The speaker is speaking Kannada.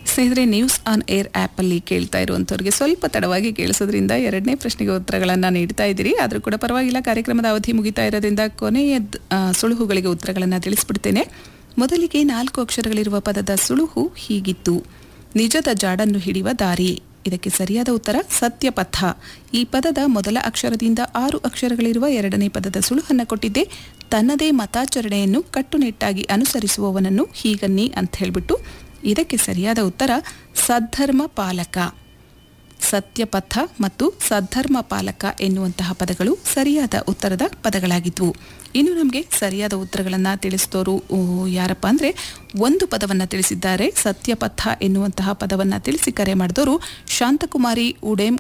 ಸ್ನೇಹಿತರೆ ನ್ಯೂಸ್ ಆನ್ ಏರ್ ಆ್ಯಪಲ್ಲಿ ಕೇಳ್ತಾ ಇರುವಂಥವ್ರಿಗೆ ಸ್ವಲ್ಪ ತಡವಾಗಿ ಕೇಳಿಸೋದ್ರಿಂದ ಎರಡನೇ ಪ್ರಶ್ನೆಗೆ ಉತ್ತರಗಳನ್ನು ನೀಡ್ತಾ ಇದ್ದೀರಿ ಆದರೂ ಕೂಡ ಪರವಾಗಿಲ್ಲ ಕಾರ್ಯಕ್ರಮದ ಅವಧಿ ಮುಗಿತಾ ಇರೋದ್ರಿಂದ ಕೊನೆಯ ಆ, ಸುಳುಹುಗಳಿಗೆ ಉತ್ತರಗಳನ್ನು ತಿಳಿಸ್ಬಿಡ್ತೇನೆ ಮೊದಲಿಗೆ ನಾಲ್ಕು ಅಕ್ಷರಗಳಿರುವ ಪದದ ಸುಳುಹು ಹೀಗಿತ್ತು ನಿಜದ ಜಾಡನ್ನು ಹಿಡಿಯುವ ದಾರಿ ಇದಕ್ಕೆ ಸರಿಯಾದ ಉತ್ತರ ಸತ್ಯಪಥ ಈ ಪದದ ಮೊದಲ ಅಕ್ಷರದಿಂದ ಆರು ಅಕ್ಷರಗಳಿರುವ ಎರಡನೇ ಪದದ ಸುಳುಹನ್ನು ಕೊಟ್ಟಿದ್ದೆ ತನ್ನದೇ ಮತಾಚರಣೆಯನ್ನು ಕಟ್ಟುನಿಟ್ಟಾಗಿ ಅನುಸರಿಸುವವನನ್ನು ಹೀಗನ್ನಿ ಅಂತ ಹೇಳ್ಬಿಟ್ಟು ಇದಕ್ಕೆ ಸರಿಯಾದ ಉತ್ತರ ಸದ್ಧರ್ಮ ಪಾಲಕ ಸತ್ಯಪಥ ಮತ್ತು ಸದ್ಧರ್ಮ ಪಾಲಕ ಎನ್ನುವಂತಹ ಪದಗಳು ಸರಿಯಾದ ಉತ್ತರದ ಪದಗಳಾಗಿದ್ವು ಇನ್ನು ನಮಗೆ ಸರಿಯಾದ ಉತ್ತರಗಳನ್ನು ತಿಳಿಸಿದವರು ಓ, ಯಾರಪ್ಪ ಅಂದರೆ ಒಂದು ಪದವನ್ನು ತಿಳಿಸಿದ್ದಾರೆ ಸತ್ಯಪಥ ಎನ್ನುವಂತಹ ಪದವನ್ನು ತಿಳಿಸಿ ಕರೆ ಮಾಡಿದವರು ಶಾಂತಕುಮಾರಿ ಉಡೇಮ್